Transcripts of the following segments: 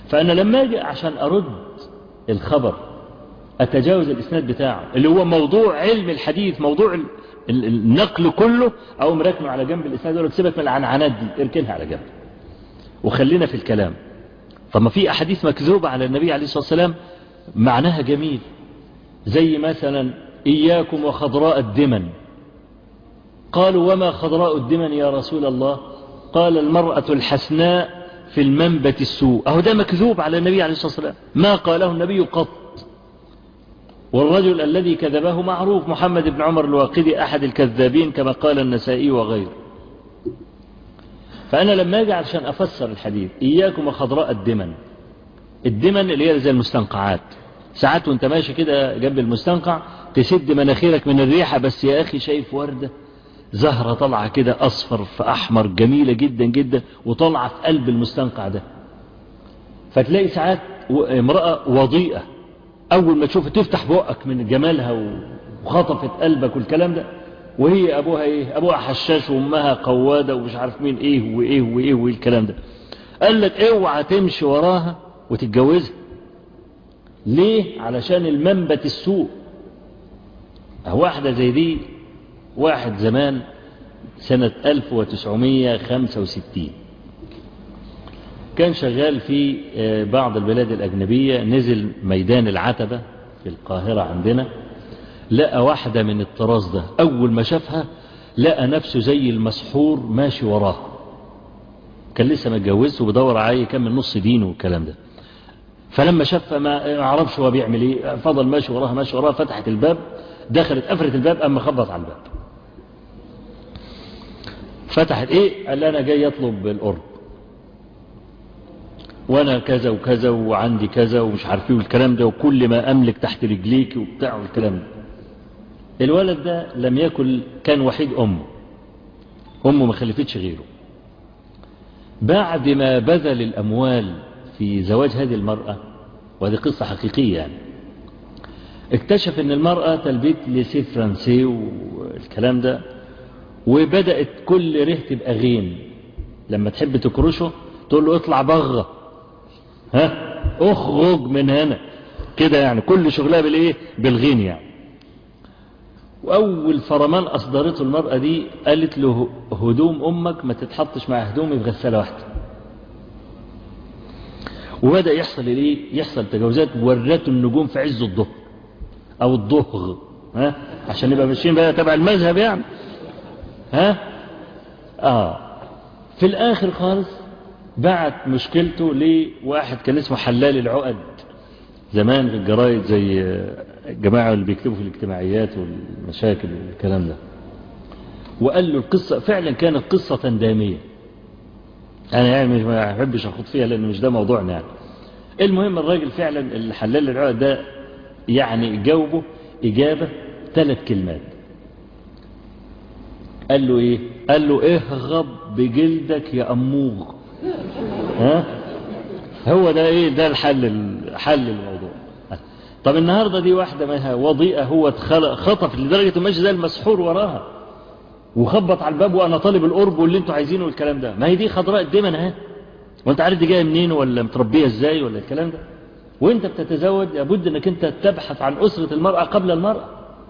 فأنا لما أجي عشان أرد الخبر أتجاوز الإسناد بتاعه اللي هو موضوع علم الحديث موضوع النقل كله أو مركنه على جنب الإسناد يقول لك سيبك من العنعنات دي اركنها على جنب وخلينا في الكلام طب ما في أحاديث مكذوبة على النبي عليه الصلاة والسلام معناها جميل زي مثلا إياكم وخضراء الدمن قالوا وما خضراء الدمن يا رسول الله قال المرأة الحسناء في المنبت السوء أهو ده مكذوب على النبي عليه الصلاة والسلام ما قاله النبي قط والرجل الذي كذبه معروف محمد بن عمر الواقدي أحد الكذابين كما قال النسائي وغيره فأنا لما أجي عشان أفسر الحديث إياكم وخضراء الدمن الدمن اللي هي زي المستنقعات ساعات وانت ماشي كده جنب المستنقع تسد مناخيرك من الريحة بس يا أخي شايف وردة زهرة طالعة كده أصفر في أحمر جميلة جدا جدا وطالعة في قلب المستنقع ده فتلاقي ساعات امرأة وضيئة أول ما تشوفها تفتح بقك من جمالها وخطفت قلبك والكلام ده وهي أبوها إيه أبوها حشاش وأمها قوادة ومش عارف مين إيه وإيه وإيه وإيه الكلام ده قال لك اوعى تمشي وراها وتتجوزها ليه علشان المنبت السوء واحدة زي دي واحد زمان سنة 1965 كان شغال في بعض البلاد الأجنبية نزل ميدان العتبة في القاهرة عندنا لقى واحدة من الطراز ده أول ما شافها لقى نفسه زي المسحور ماشي وراه كان لسه متجوز وبدور عليه كان من نص دينه والكلام ده فلما شافها ما عرفش هو بيعمل ايه فضل ماشي وراها ماشي وراها فتحت الباب دخلت قفلت الباب اما خبط على الباب فتحت ايه قال انا جاي اطلب القرب وانا كذا وكذا وعندي كذا ومش عارف ايه والكلام ده وكل ما املك تحت رجليك وبتاع والكلام ده الولد ده لم يكن كان وحيد امه امه ما خلفتش غيره بعد ما بذل الاموال في زواج هذه المرأة وهذه قصة حقيقية يعني اكتشف ان المرأة تلبيت لسي فرنسي والكلام ده وبدأت كل ره تبقى غين لما تحب تكرشه تقول له اطلع بغة ها اخرج من هنا كده يعني كل شغلها بالايه بالغين يعني واول فرمان اصدرته المرأة دي قالت له هدوم امك ما تتحطش مع هدومي في غسالة واحدة وبدأ يحصل ايه يحصل تجاوزات ورته النجوم في عز الظهر او الظهر ها عشان نبقى ماشيين بقى تبع المذهب يعني ها اه في الاخر خالص بعت مشكلته لواحد كان اسمه حلال العقد زمان في الجرايد زي الجماعة اللي بيكتبوا في الاجتماعيات والمشاكل والكلام ده وقال له القصة فعلا كانت قصة دامية أنا يعني مش ما أحبش أخوض فيها لأن مش ده موضوعنا يعني المهم الراجل فعلا الحلال العقد ده يعني جاوبه إجابة ثلاث كلمات قال له إيه قال له اهغب بجلدك يا أموغ ها هو ده إيه ده الحل حل الموضوع طب النهاردة دي واحدة منها وضيئة هو خطف لدرجة ماشي زي المسحور وراها وخبط على الباب وانا طالب القرب واللي انتوا عايزينه والكلام ده ما هي دي خضراء الدمن اهي وانت عارف دي جايه منين ولا متربيه ازاي ولا الكلام ده وانت بتتزوج لابد انك انت تبحث عن اسره المراه قبل المراه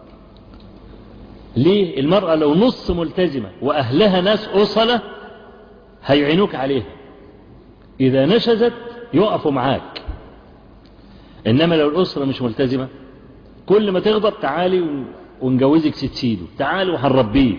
ليه المراه لو نص ملتزمه واهلها ناس اصله هيعينوك عليها اذا نشزت يقفوا معاك انما لو الاسره مش ملتزمه كل ما تغضب تعالي ونجوزك ست سيده تعالي وهنربيه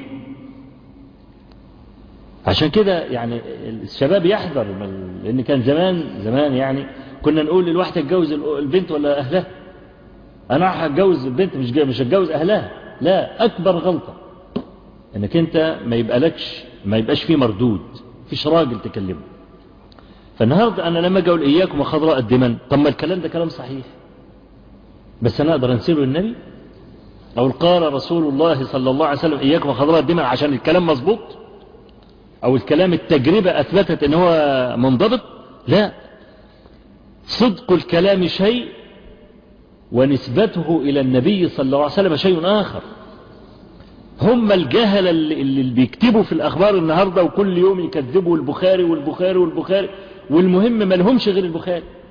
عشان كده يعني الشباب يحذر من لان كان زمان زمان يعني كنا نقول للواحد اتجوز البنت ولا اهلها انا هتجوز البنت مش مش هتجوز اهلها لا اكبر غلطه انك انت ما يبقى لكش ما يبقاش فيه مردود فيش راجل تكلمه فالنهارده انا لما اجي اقول اياكم وخضراء الدمن طب ما الكلام ده كلام صحيح بس انا اقدر انسله للنبي او قال رسول الله صلى الله عليه وسلم اياكم وخضراء الدمن عشان الكلام مظبوط او الكلام التجربة اثبتت ان هو منضبط لا صدق الكلام شيء ونسبته الى النبي صلى الله عليه وسلم شيء اخر هم الجهل اللي بيكتبوا في الاخبار النهاردة وكل يوم يكذبوا البخاري والبخاري والبخاري والمهم ما لهمش غير البخاري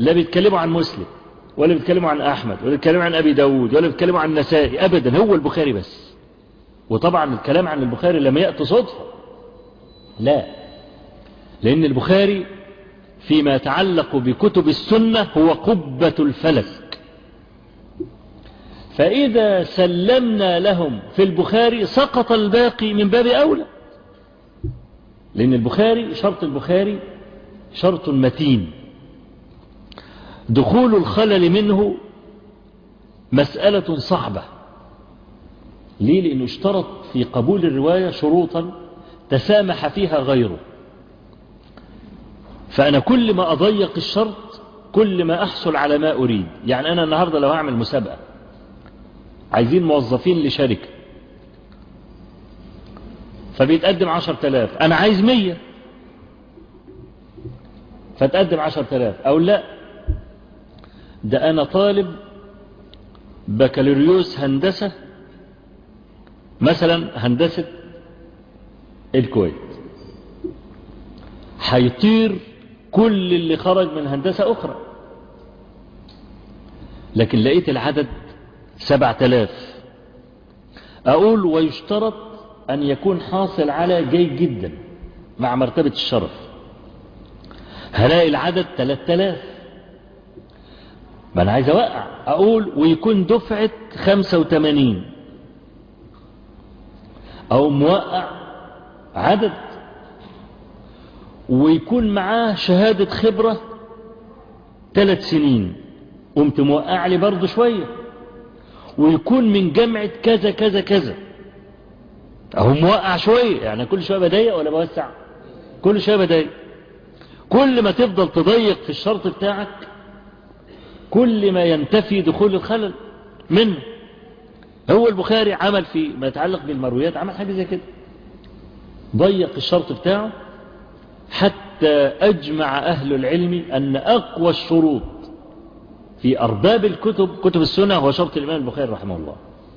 لا بيتكلموا عن مسلم ولا بيتكلموا عن أحمد ولا بيتكلموا عن أبي داود ولا بيتكلموا عن النسائي أبدا هو البخاري بس وطبعا الكلام عن البخاري لم يأتي صدفة لا لأن البخاري فيما يتعلق بكتب السنة هو قبة الفلك فإذا سلمنا لهم في البخاري سقط الباقي من باب أولى لأن البخاري شرط البخاري شرط متين دخول الخلل منه مسألة صعبة ليه لأنه اشترط في قبول الرواية شروطا تسامح فيها غيره فأنا كل ما أضيق الشرط كل ما أحصل على ما أريد يعني أنا النهاردة لو أعمل مسابقة عايزين موظفين لشركة فبيتقدم عشر تلاف أنا عايز مية فتقدم عشر تلاف أو لا ده أنا طالب بكالوريوس هندسة مثلا هندسة الكويت هيطير كل اللي خرج من هندسة أخرى لكن لقيت العدد سبع تلاف أقول ويشترط أن يكون حاصل على جيد جدا مع مرتبة الشرف هلاقي العدد تلات تلاف ما أنا عايز أوقع أقول ويكون دفعة خمسة وتمانين أو موقع عدد ويكون معاه شهادة خبرة ثلاث سنين قمت موقع لي برضه شوية ويكون من جامعة كذا كذا كذا أهو موقع شوية يعني كل شوية بضيق ولا بوسع كل شوية بضيق كل ما تفضل تضيق في الشرط بتاعك كل ما ينتفي دخول الخلل منه هو البخاري عمل في ما يتعلق بالمرويات عمل حاجة زي كده ضيق الشرط بتاعه حتى أجمع أهل العلم أن أقوى الشروط في أرباب الكتب كتب السنة هو شرط الإمام البخاري رحمه الله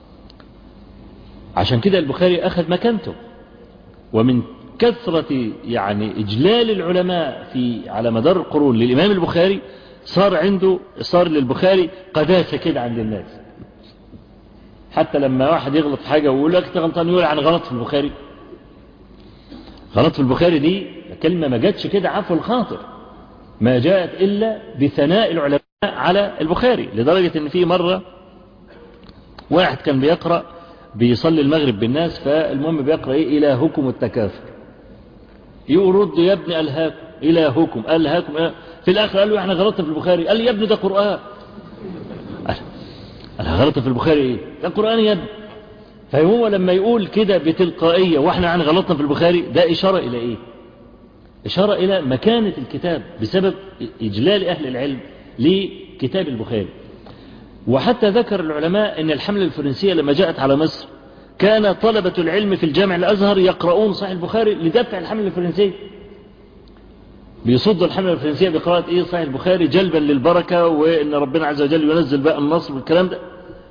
عشان كده البخاري أخذ مكانته ومن كثرة يعني إجلال العلماء في على مدار القرون للإمام البخاري صار عنده صار للبخاري قداسة كده عند الناس حتى لما واحد يغلط في حاجة ويقول لك غلطان يقول عن غلط في البخاري غلط في البخاري دي كلمة ما جاتش كده عفو الخاطر ما جاءت إلا بثناء العلماء على البخاري لدرجة ان في مرة واحد كان بيقرأ بيصلي المغرب بالناس فالمهم بيقرأ ايه إلهكم التكاثر يرد يا ابن ألهاكم إلهكم ألهاكم إله. في الآخر قال له احنا غلطت في البخاري قال لي يا ابن ده قرآن أنا غلطت في البخاري ايه ده قرآن يا ابن فهو لما يقول كده بتلقائية واحنا عن غلطنا في البخاري ده إشارة إلى ايه إشارة إلى مكانة الكتاب بسبب إجلال أهل العلم لكتاب البخاري وحتى ذكر العلماء أن الحملة الفرنسية لما جاءت على مصر كان طلبة العلم في الجامع الأزهر يقرؤون صحيح البخاري لدفع الحملة الفرنسية بيصدوا الحملة الفرنسية بقراءة إيه صحيح البخاري جلبا للبركة وإن ربنا عز وجل ينزل بقى النصر والكلام ده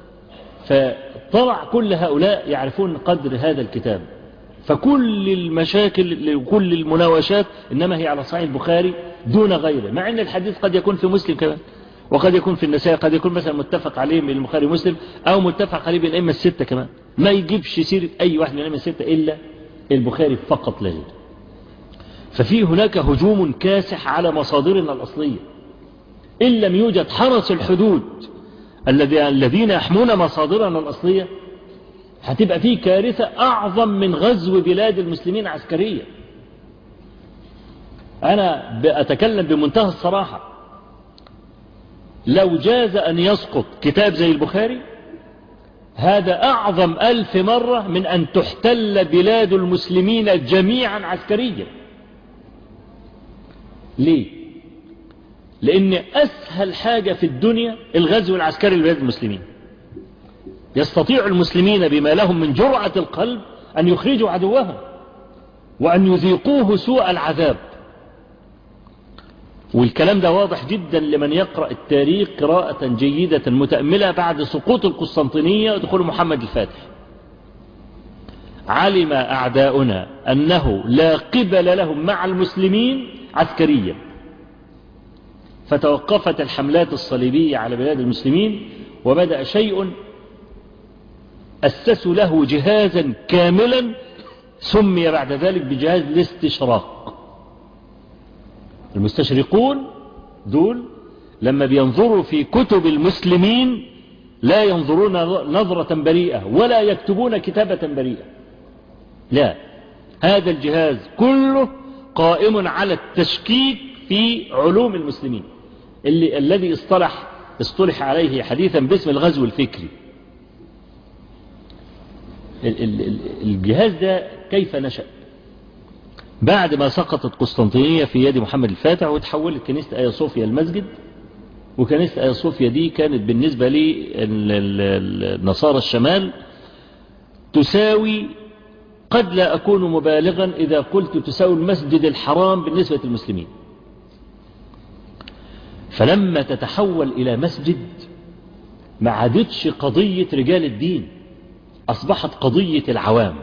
فطلع كل هؤلاء يعرفون قدر هذا الكتاب فكل المشاكل وكل المناوشات إنما هي على صحيح البخاري دون غيره مع أن الحديث قد يكون في مسلم كمان وقد يكون في النساء قد يكون مثلا متفق عليه من البخاري مسلم أو متفق عليه بين الأئمة الستة كمان ما يجيبش سيرة أي واحد من الأئمة الستة إلا البخاري فقط لا غير ففي هناك هجوم كاسح على مصادرنا الأصلية إن لم يوجد حرس الحدود الذين يحمون مصادرنا الأصلية هتبقى فيه كارثة أعظم من غزو بلاد المسلمين عسكريا أنا أتكلم بمنتهى الصراحة لو جاز أن يسقط كتاب زي البخاري هذا أعظم ألف مرة من أن تحتل بلاد المسلمين جميعا عسكريا ليه لأن أسهل حاجة في الدنيا الغزو العسكري لبلاد المسلمين يستطيع المسلمين بما لهم من جرعة القلب أن يخرجوا عدوهم وأن يذيقوه سوء العذاب والكلام ده واضح جدا لمن يقرأ التاريخ قراءة جيدة متأملة بعد سقوط القسطنطينية ودخول محمد الفاتح علم أعداؤنا أنه لا قبل لهم مع المسلمين عسكريا فتوقفت الحملات الصليبية على بلاد المسلمين وبدأ شيء أسسوا له جهازا كاملا سمي بعد ذلك بجهاز الاستشراق المستشرقون دول لما بينظروا في كتب المسلمين لا ينظرون نظرة بريئة ولا يكتبون كتابة بريئة لا هذا الجهاز كله قائم على التشكيك في علوم المسلمين اللي الذي اصطلح اصطلح عليه حديثا باسم الغزو الفكري الجهاز ده كيف نشأ بعد ما سقطت قسطنطينية في يد محمد الفاتح وتحولت كنيسة آيا صوفيا المسجد وكنيسة آيا صوفيا دي كانت بالنسبة للنصارى الشمال تساوي قد لا أكون مبالغا إذا قلت تساوي المسجد الحرام بالنسبة للمسلمين فلما تتحول إلى مسجد ما عادتش قضية رجال الدين أصبحت قضية العوام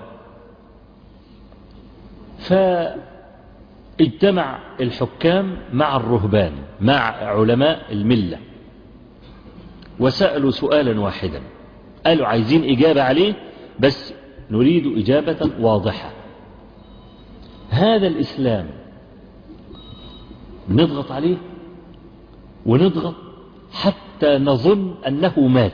فاجتمع الحكام مع الرهبان مع علماء الملة وسألوا سؤالا واحدا قالوا عايزين إجابة عليه بس نريد إجابة واضحة هذا الإسلام نضغط عليه ونضغط حتى نظن أنه مات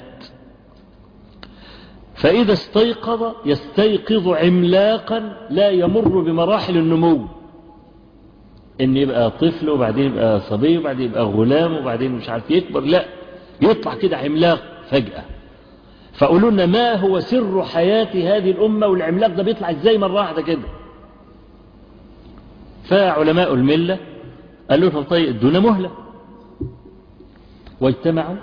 فإذا استيقظ يستيقظ عملاقا لا يمر بمراحل النمو ان يبقى طفل وبعدين يبقى صبي وبعدين يبقى غلام وبعدين مش عارف يكبر لا يطلع كده عملاق فجأة فقولوا لنا ما هو سر حياة هذه الأمة والعملاق ده بيطلع ازاي مرة واحدة كده فعلماء الملة قالوا لهم طيب ادونا مهلة واجتمعوا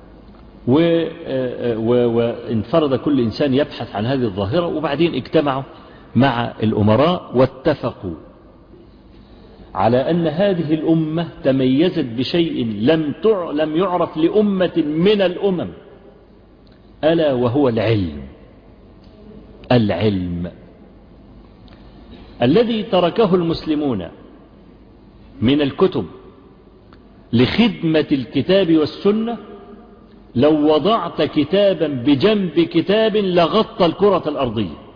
وانفرد كل إنسان يبحث عن هذه الظاهرة وبعدين اجتمعوا مع الأمراء واتفقوا على أن هذه الأمة تميزت بشيء لم لم يعرف لأمة من الأمم ألا وهو العلم العلم الذي تركه المسلمون من الكتب لخدمة الكتاب والسنة لو وضعت كتابا بجنب كتاب لغطى الكرة الأرضية